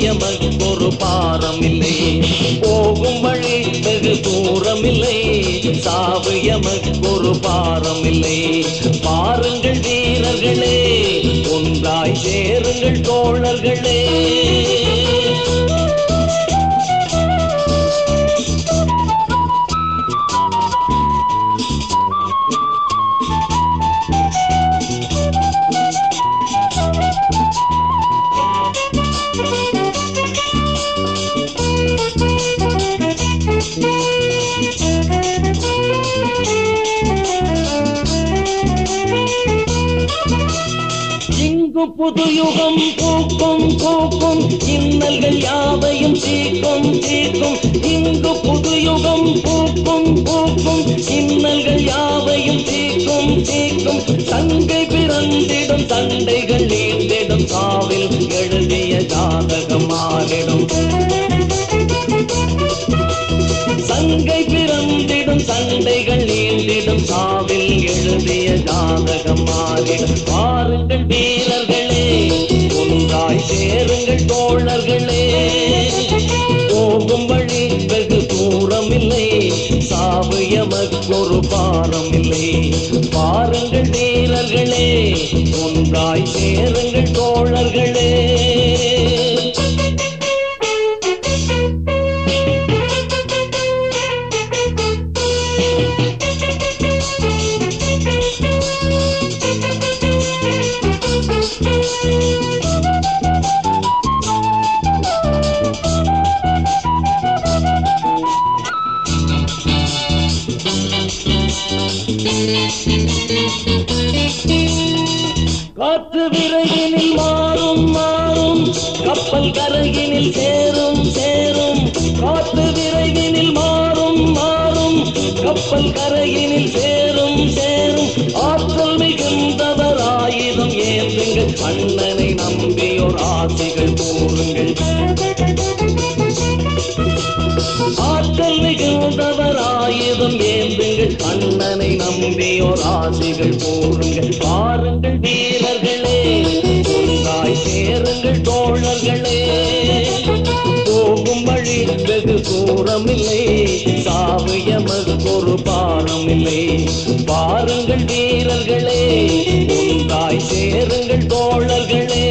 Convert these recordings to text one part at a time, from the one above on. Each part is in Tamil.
எமக்கொரு பாரம் இல்லை போகும் வழி வெகு தூரம் இல்லை சாவு எமக்கொரு பாரம் இல்லை பாருங்கள் வீரர்களே ஒன்றாய் சேருங்கள் தோழர்களே இங்கு புது யுகம் பூக்கும் பூக்கும் இன்னல்கள் யாவையும் சீக்கும் சீக்கும் இங்கு புது யுகம் பூக்கும் பூக்கும் இன்னல்கள் யாவையும் சீக்கும் சீக்கும் சங்கை பிறந்திடும் சண்டைகள் நீண்டிடும் சாவில் எழுதிய ஜாதகம் மாறிடும் சங்கை பிறந்திடும் சண்டைகள் நீண்டிடும் சாவில் எழுதிய ஜாதகம் மாறிடும் பாருங்கள் வீரர்களே ஒன்றாய் சேருங்கள் தோழர்களே போகும் வழி வெகு தூரம் இல்லை சாவு எமக்கொரு பாரம் இல்லை பாருங்கள் வீரர்களே ஒன்றாய் சேருங்கள் தோழர்களே காற்று விரைவினில் மாறும் மாறும் கப்பல் கரையினில் சேரும் சேரும் காற்று விரைவினில் மாறும் மாறும் கப்பல் கரையினில் சேரும் சேரும் ஆற்றல் மிகுந்தவர் ஆயுதம் ஏந்துங்கள் அண்ணனை நம்பியோர் ஆசைகள் கூறுங்கள் ஆற்றல் மிகுந்தவர் ஆயுதம் ஏந்துங்கள் அண்ணனை நம்பியோர் ஆசைகள் கூறுங்கள் பாருங்கள் வீரர்களே ஒன்றாய் சேருங்கள் தோழர்களே போகும் வழி வெகு தூரம் இல்லை சாவு எமக்கொரு பாரம் இல்லை பாருங்கள் வீரர்களே ஒன்றாய் சேருங்கள் தோழர்களே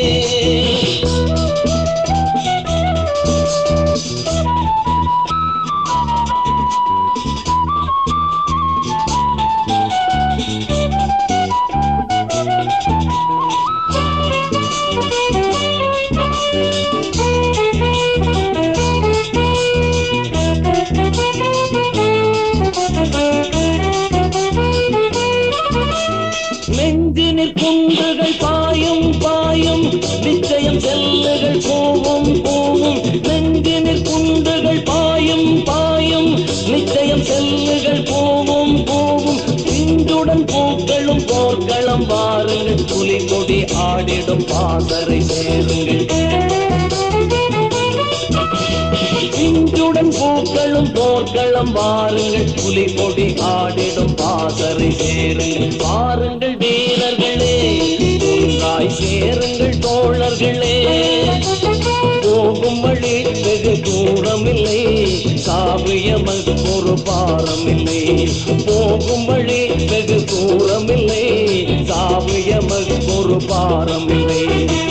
நெஞ்சினில் குண்டுகள் பாயும் பாயும் நிச்சயம் செல்லுகள் போவும் போவும் நெஞ்சினில் குண்டுகள் பாயும் பாயும் நிச்சயம் செல்லுகள் போவும் போவும் பிஞ்சுடன் பூக்களும் போர்க்களம் வாருங்கள் புலி கொடி ஆடிடும் பாசறை சேருங்கள் இன்றுடன் பூக்களும் போர்க்களம் வாருங்கள் புலி கொடி ஆடிடும் பாசறை சேருங்கள் பாருங்கள் வீரர்களே ஒன்றாய் சேருங்கள் தோழர்களே போகும் வழி வெகு தூரம் இல்லை சாவு எமக்கு ஒரு பாரம் இல்லை போகும் வழி வெகு தூரம் இல்லை சாவு எமக்கு ஒரு பாரம் இல்லை